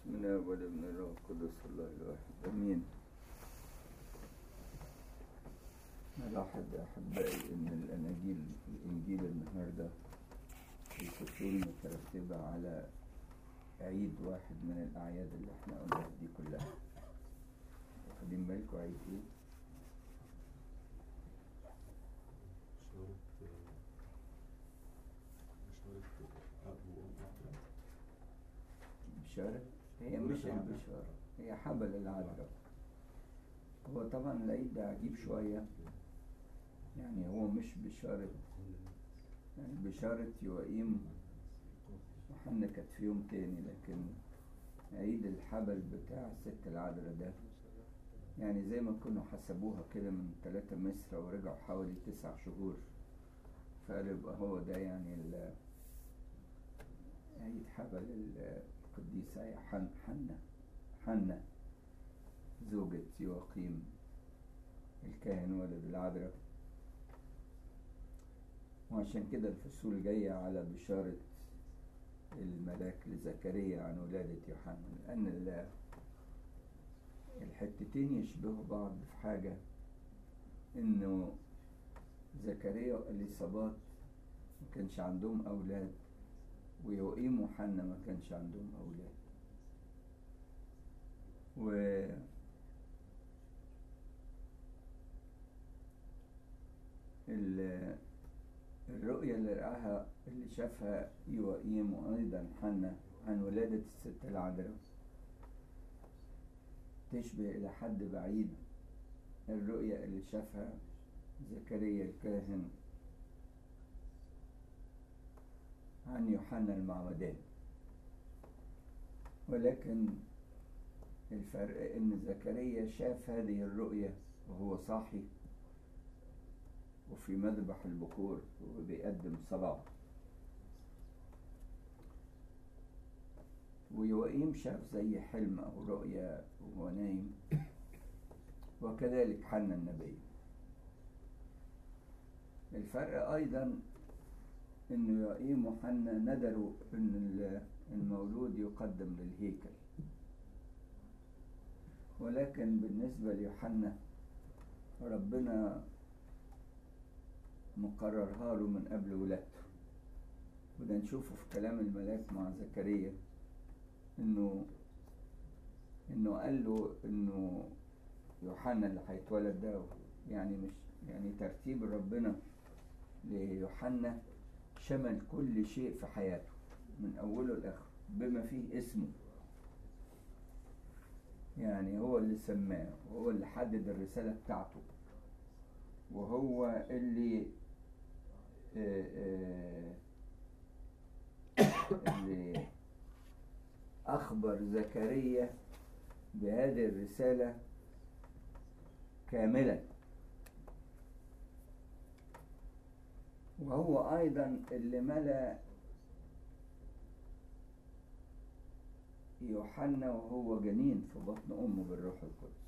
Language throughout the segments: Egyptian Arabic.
من أول من الروح القدس الله الواحد أمين نلاحظ يا أحبائي إن الأناجيل الإنجيل النهاردة الفصول مترتبة على عيد واحد من الأعياد اللي احنا قلناها دي كلها واخدين بالكم عيد إيه؟ بشارة هي مش البشارة هي حبل العذراء هو طبعا العيد ده عجيب شوية يعني هو مش بشارة يعني بشارة يوائيم وحنا كانت في يوم تاني لكن عيد الحبل بتاع الست العذراء ده يعني زي ما كانوا حسبوها كده من ثلاثة مصر ورجعوا حوالي تسع شهور فقالوا يبقى هو ده يعني ال عيد حبل القديسة حن حنة حنة زوجة يواقيم الكاهن ولد العذراء وعشان كده الفصول جاية على بشارة الملاك لزكريا عن ولادة يوحنا لأن الحتتين يشبهوا بعض في حاجة إنه زكريا وإليصابات ما كانش عندهم أولاد ويوئيم وحنا ما كانش عندهم أولاد و الرؤية اللي رآها اللي شافها يوائيم وأيضا حنا عن ولادة الست العذراء تشبه إلى حد بعيد الرؤية اللي شافها زكريا الكاهن عن يوحنا المعمدان ولكن الفرق ان زكريا شاف هذه الرؤية وهو صاحي وفي مذبح البكور وبيقدم صلاة ويوائيم شاف زي حلم أو رؤية وهو نايم وكذلك حنا النبي الفرق أيضا إن يوائيم وحنا ندروا إن المولود يقدم للهيكل ولكن بالنسبة ليوحنا ربنا مقررها له من قبل ولادته وده نشوفه في كلام الملاك مع زكريا انه انه قال له انه يوحنا اللي هيتولد ده يعني مش يعني ترتيب ربنا ليوحنا شمل كل شيء في حياته من اوله لاخره بما فيه اسمه يعني هو اللي سماه وهو اللي حدد الرسالة بتاعته وهو اللي آآ آآ اللي أخبر زكريا بهذه الرسالة كاملة وهو أيضا اللي ملأ يوحنا وهو جنين في بطن أمه بالروح القدس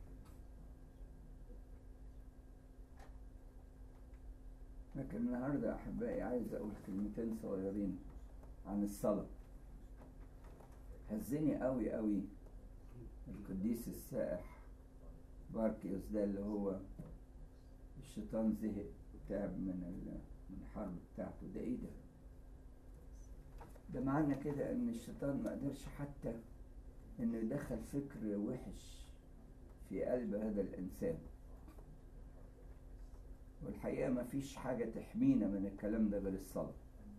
لكن النهارده أحبائي عايز أقول كلمتين صغيرين عن الصلاة هزني قوي قوي القديس السائح باركيوس ده اللي هو الشيطان زهق وتعب من من الحرب بتاعته ده ايه ده؟ ده معنى كده ان الشيطان ما قدرش حتى انه يدخل فكر وحش في قلب هذا الانسان والحقيقه ما فيش حاجه تحمينا من الكلام ده غير الصلاه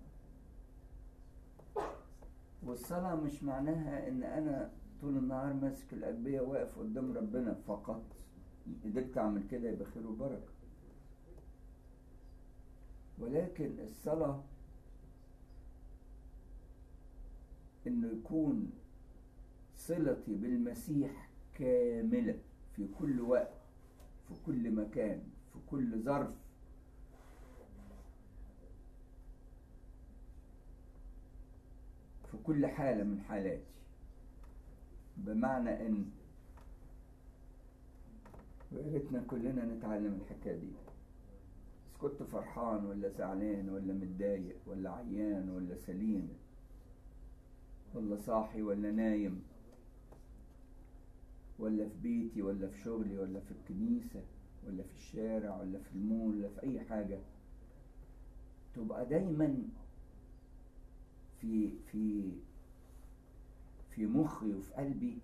والصلاه مش معناها ان انا طول النهار ماسك الاجبيه واقف قدام ربنا فقط قدرت اعمل كده يبقى خير وبركه ولكن الصلاه انه يكون صلتي بالمسيح كاملة في كل وقت في كل مكان في كل ظرف في كل حالة من حالاتي بمعنى ان وياريتنا كلنا نتعلم الحكاية دي بس كنت فرحان ولا زعلان ولا متضايق ولا عيان ولا سليم ولا صاحي ولا نايم ولا في بيتي ولا في شغلي ولا في الكنيسة ولا في الشارع ولا في المول ولا في أي حاجة تبقى دايما في في في مخي وفي قلبي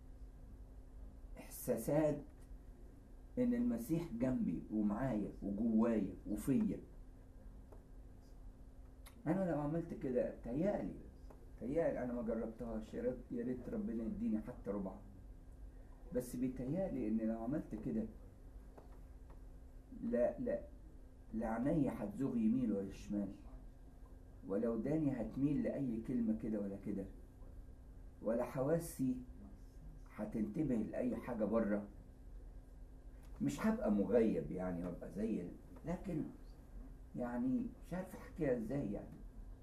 إحساسات إن المسيح جنبي ومعايا وجوايا وفيا أنا لو عملت كده تهيألي تهيألي أنا ما جربتهاش يا ريت يا ريت ربنا يديني حتى ربع بس بيتهيألي إن لو عملت كده لا لا لا عينيا هتزوغ يمين ولا شمال ولا وداني هتميل لأي كلمة كده ولا كده ولا حواسي هتنتبه لأي حاجة بره مش هبقى مغيب يعني وابقى زي ال- لكن يعني مش عارف احكيها ازاي يعني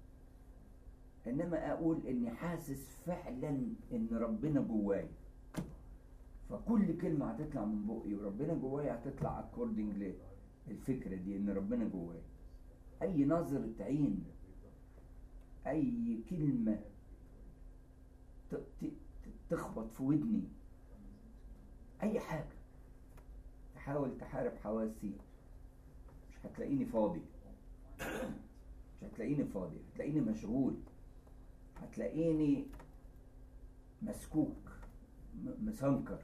انما اقول اني حاسس فعلا ان ربنا جواي فكل كلمة هتطلع من بقي وربنا جوايا هتطلع اكوردنج للفكرة دي ان ربنا جواي اي نظرة عين اي كلمة ت- ت- تخبط في ودني اي حاجة تحاول تحارب حواسي مش هتلاقيني فاضي مش هتلاقيني فاضي هتلاقيني مشغول هتلاقيني مسكوك م- مسنكر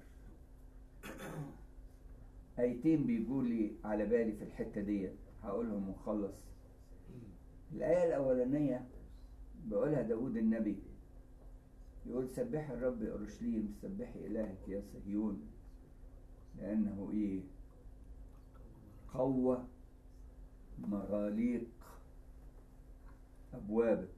ايتين بيجولي على بالي في الحتة دي هقولهم ونخلص الآية الأولانية بيقولها داود النبي يقول سبحي الرب يا أورشليم سبحي إلهك يا صهيون لأنه إيه قوة مغاليق أبوابك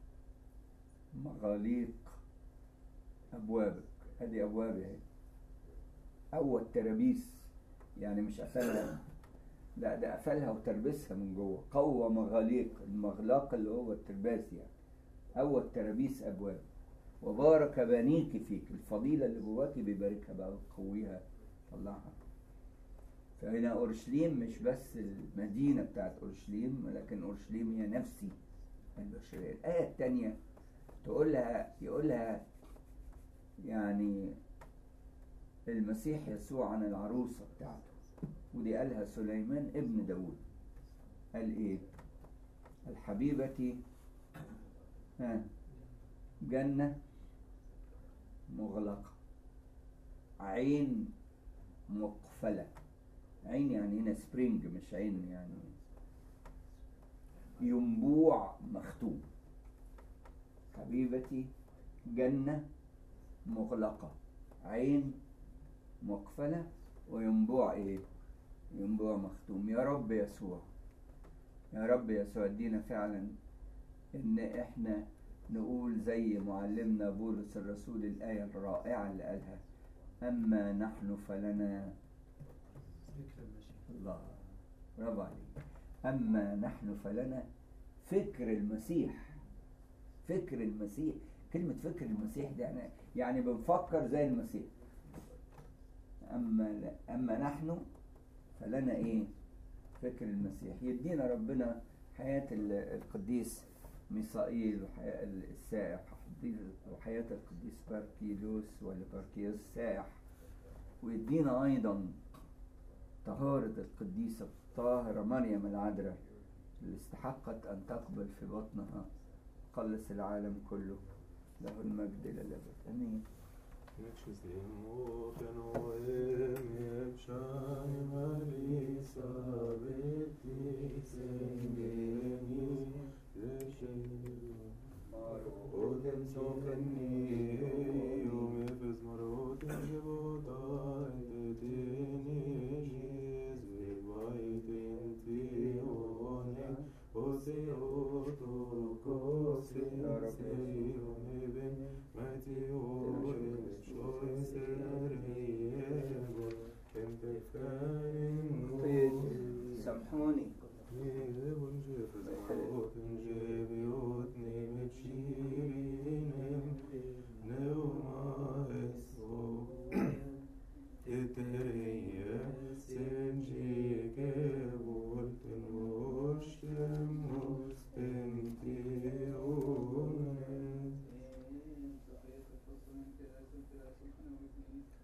مغاليق أبوابك هذه أبوابي أهي أول ترابيس يعني مش قفلها لا ده قفلها وتربسها من جوه قوة مغاليق المغلاق اللي هو الترباس يعني أول ترابيس أبواب وبارك بنيك فيك الفضيلة اللي جواكي بيباركها بقى ويقويها طلعها فهنا أورشليم مش بس المدينة بتاعت أورشليم لكن أورشليم هي نفسي البشرية الآية الثانية تقول لها يقول لها يعني المسيح يسوع عن العروسة بتاعته ودي قالها سليمان ابن داود قال ايه الحبيبة ها جنة مغلقة عين مقفلة عين يعني هنا سبرينج مش عين يعني ينبوع مختوم حبيبتي جنة مغلقة عين مقفلة وينبوع ايه ينبوع مختوم يا رب يسوع يا رب يسوع ادينا فعلا ان احنا نقول زي معلمنا بولس الرسول الآية الرائعة اللي قالها أما نحن فلنا ذكر المشي الله برافو عليك أما نحن فلنا فكر المسيح فكر المسيح كلمة فكر المسيح دي يعني يعني بنفكر زي المسيح أما لا أما نحن فلنا إيه فكر المسيح يدينا ربنا حياة ال- القديس ميسائيل وحياة السائح وحياة القديس باركيلوس ولا باركيوس السائح ويدينا أيضا طهارة القديسة الطاهرة مريم العذراء اللي استحقت أن تقبل في بطنها قلص العالم كله له المجد إلى الأبد آمين سامحوني